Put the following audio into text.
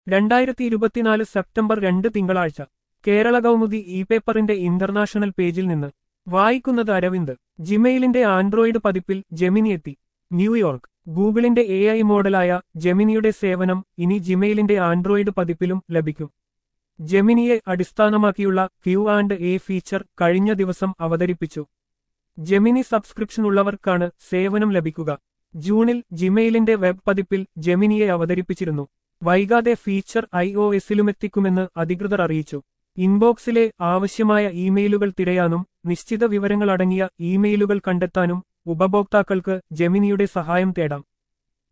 രണ്ടായിരത്തി ഇരുപത്തിനാല് സെപ്റ്റംബർ രണ്ട് തിങ്കളാഴ്ച കേരള കൗമുദി ഇ പേപ്പറിന്റെ ഇന്റർനാഷണൽ പേജിൽ നിന്ന് വായിക്കുന്നത് അരവിന്ദ് ജിമെയിലിന്റെ ആൻഡ്രോയിഡ് പതിപ്പിൽ ജെമിനി എത്തി ന്യൂയോർക്ക് ഗൂഗിളിന്റെ എ ഐ മോഡലായ ജെമിനിയുടെ സേവനം ഇനി ജിമെയിലിന്റെ ആൻഡ്രോയിഡ് പതിപ്പിലും ലഭിക്കും ജെമിനിയെ അടിസ്ഥാനമാക്കിയുള്ള ക്യൂ ആൻഡ് എ ഫീച്ചർ കഴിഞ്ഞ ദിവസം അവതരിപ്പിച്ചു ജെമിനി സബ്സ്ക്രിപ്ഷൻ ഉള്ളവർക്കാണ് സേവനം ലഭിക്കുക ജൂണിൽ ജിമെയിലിന്റെ വെബ് പതിപ്പിൽ ജെമിനിയെ അവതരിപ്പിച്ചിരുന്നു വൈകാതെ ഫീച്ചർ ഐ ഒ എസിലുമെത്തിക്കുമെന്ന് അധികൃതർ അറിയിച്ചു ഇൻബോക്സിലെ ആവശ്യമായ ഇമെയിലുകൾ തിരയാനും നിശ്ചിത വിവരങ്ങളടങ്ങിയ ഇമെയിലുകൾ കണ്ടെത്താനും ഉപഭോക്താക്കൾക്ക് ജെമിനിയുടെ സഹായം തേടാം